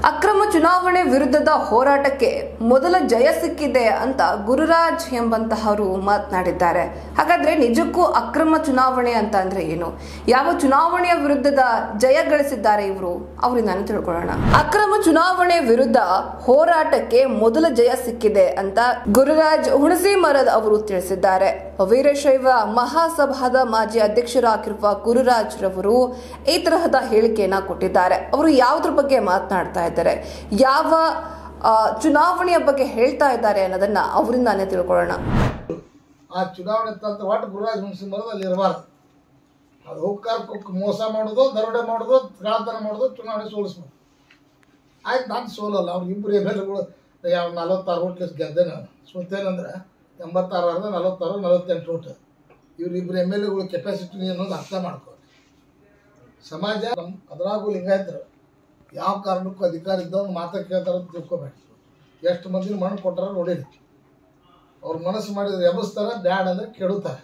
ಅಕ್ರಮ ಚುನಾವಣೆ ವಿರುದ್ಧದ ಹೋರಾಟಕ್ಕೆ ಮೊದಲ ಜಯ ಸಿಕ್ಕಿದೆ ಅಂತ ಗುರುರಾಜ್ ಎಂಬಂತಹವರು ಮಾತನಾಡಿದ್ದಾರೆ ಹಾಗಾದ್ರೆ ನಿಜಕ್ಕೂ ಅಕ್ರಮ ಚುನಾವಣೆ ಅಂತ ಅಂದ್ರೆ ಏನು ಯಾವ ಚುನಾವಣೆಯ ವಿರುದ್ಧದ ಜಯ ಗಳಿಸಿದ್ದಾರೆ ಇವರು ಅವರಿಂದ ನಾನು ತಿಳ್ಕೊಳ್ಳೋಣ ಅಕ್ರಮ ಚುನಾವಣೆ ವಿರುದ್ಧ ಹೋರಾಟಕ್ಕೆ ಮೊದಲ ಜಯ ಸಿಕ್ಕಿದೆ ಅಂತ ಗುರುರಾಜ್ ಹುಣಸಿ ಮರದ ಅವರು ತಿಳಿಸಿದ್ದಾರೆ ವೀರಶೈವ ಮಹಾಸಭಾದ ಮಾಜಿ ಅಧ್ಯಕ್ಷರಾಗಿರುವ ಗುರುರಾಜ್ ರವರು ಈ ತರಹದ ಹೇಳಿಕೆಯನ್ನ ಕೊಟ್ಟಿದ್ದಾರೆ ಅವರು ಯಾವುದ್ರ ಬಗ್ಗೆ ಮಾತನಾಡ್ತಾ ಇದ್ದಾರೆ ಯಾವ ಆ, ಚುನಾವಣೆಯ ಬಗ್ಗೆ ಹೇಳ್ತಾ ಇದ್ದಾರೆ ಅನ್ನೋದನ್ನ ಅವರಿಂದಾನೇ ತಿಳ್ಕೊಳ್ಳೋಣ ಆ ಚುನಾವಣೆ ತಂತ್ರ ಒಟ್ಟು ಗುರುರಾಜ್ ಹುಣಸಿ ಮರದ ಅಲ್ಲಿ ಇರಬಾರ್ದು ಅದು ಹೋಗ್ಕಾರ ಕುಕ್ ಮೋಸ ಮಾಡೋದು ದರೋಡೆ ಮಾಡೋದು ಕಳ್ಳತನ ಮಾಡೋದು ಚುನಾವಣೆ ಸೋಲಿಸ್ಬೋದು ಆಯ್ತು ನಾನು ಸೋಲಲ್ಲ ಅವ್ರು ಇಬ್ಬರು ಎಮ್ ಎಲ್ ಎಗಳು ಯಾವ ನಲವತ್ತಾರು ಓಟ್ ಲಿಸ್ಟ್ ಗೆದ್ದೆ ನಾನು ಸೋತೇನಂದ್ರೆ ಎಂಬತ್ತಾರು ಅರ್ಧ ನಲವತ್ತಾರು ನಲವತ್ತೆಂಟು ಓಟ್ ಇವ್ರು ಇಬ್ಬರು ಎಮ್ ಎಲ್ ಎಗಳು ಕೆಪಾಸಿಟಿ ಅನ್ನೋದು ಅರ್ಥ ಮಾಡ್ಕೊ ಸಮಾಜ ನಮ್ಮ ಅದ್ರಾಗೂ ಲಿಂಗಾಯತರು ಯಾವ ಕಾರಣಕ್ಕೂ ಅಧಿಕಾರ ಇದ್ದವ್ರು ಮಾತಾ ಕೇಳ್ತಾರ ಅಂತ ತಿಳ್ಕೊಬೇಡಿ ಎಷ್ಟು ಮಂದಿ ಮಣ್ಣು ಕೊಟ್ಟಾರ ನೋಡಿರಿ ಅವ್ರ ಮನಸ್ಸು ಮಾಡಿದ್ರೆ ಎಬಸ್ತಾರ ಬ್ಯಾಡ್ ಅಂದ್ರೆ ಕೆಡುತ್ತಾರೆ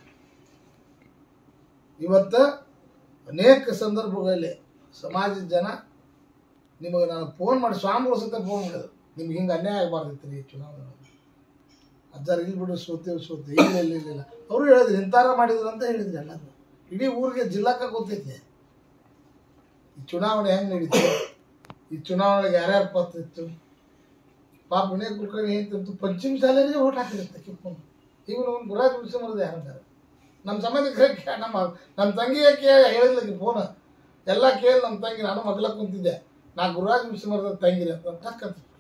ಇವತ್ತು ಅನೇಕ ಸಂದರ್ಭಗಳಲ್ಲಿ ಸಮಾಜದ ಜನ ನಿಮಗೆ ನಾನು ಫೋನ್ ಮಾಡಿ ಸ್ವಾಮಿಗಳು ಸತ ಫೋನ್ ಮಾಡಿದ್ರು ನಿಮ್ಗೆ ಹಿಂಗೆ ಅನ್ಯಾಯ ಆಗಬಾರ್ದಿತ್ತು ರೀ ಚುನಾವಣೆ ಅಜ್ಜಾರ ಇಲ್ಲಿ ಬಿಡು ಸೋತೇವೆ ಸೋತೆ ಇಲ್ಲ ಇಲ್ಲ ಇಲ್ಲ ಇಲ್ಲ ಅವರು ಹೇಳಿದ್ರು ಇಂತಾರ ಮಾಡಿದ್ರು ಅಂತ ಹೇಳಿದ್ರು ಎಲ್ಲರೂ ಇಡೀ ಊರಿಗೆ ಜಿಲ್ಲಾಕ ಗೊತ್ತೈತೆ ಈ ಚುನಾವಣೆ ಹೆಂಗೆ ನಡೀತು ಈ ಚುನಾವಣೆಗೆ ಯಾರ್ಯಾರು ಪಾತ್ರ ಇತ್ತು ಪಾಪ ವಿನಯ್ ಕುಲಕರ್ಣಿ ಏನಿತ್ತು ಪಶ್ಚಿಮ ಶಾಲೆಗೆ ಓಟ್ ಹಾಕಿರುತ್ತೆ ಕಿತ್ಕೊಂಡು ಈಗ ಒಂದು ಗುರಾಜ್ ಉಳಿಸಿ ಮರದ ಯಾರಂತಾರೆ ನಮ್ಮ ಸಂಬಂಧಿಕರೇ ಕೇ ನಮ್ಮ ನಮ್ಮ ತಂಗಿಯ ಕೇ ಹೇಳಿದ್ಲಕ್ಕೆ ಫೋನ್ ಎಲ್ಲ ಕೇಳಿ ನಮ್ಮ ತಂಗಿ ನಾನು ಮಗ್ಲ ಕುಂತಿದ್ದೆ ನಾ ಗುರುರಾಜ್ ಉಳಿಸಿ ಮರದ ತಂಗಿರಿ ಅಂತ ಟಕ್ ಅಂತ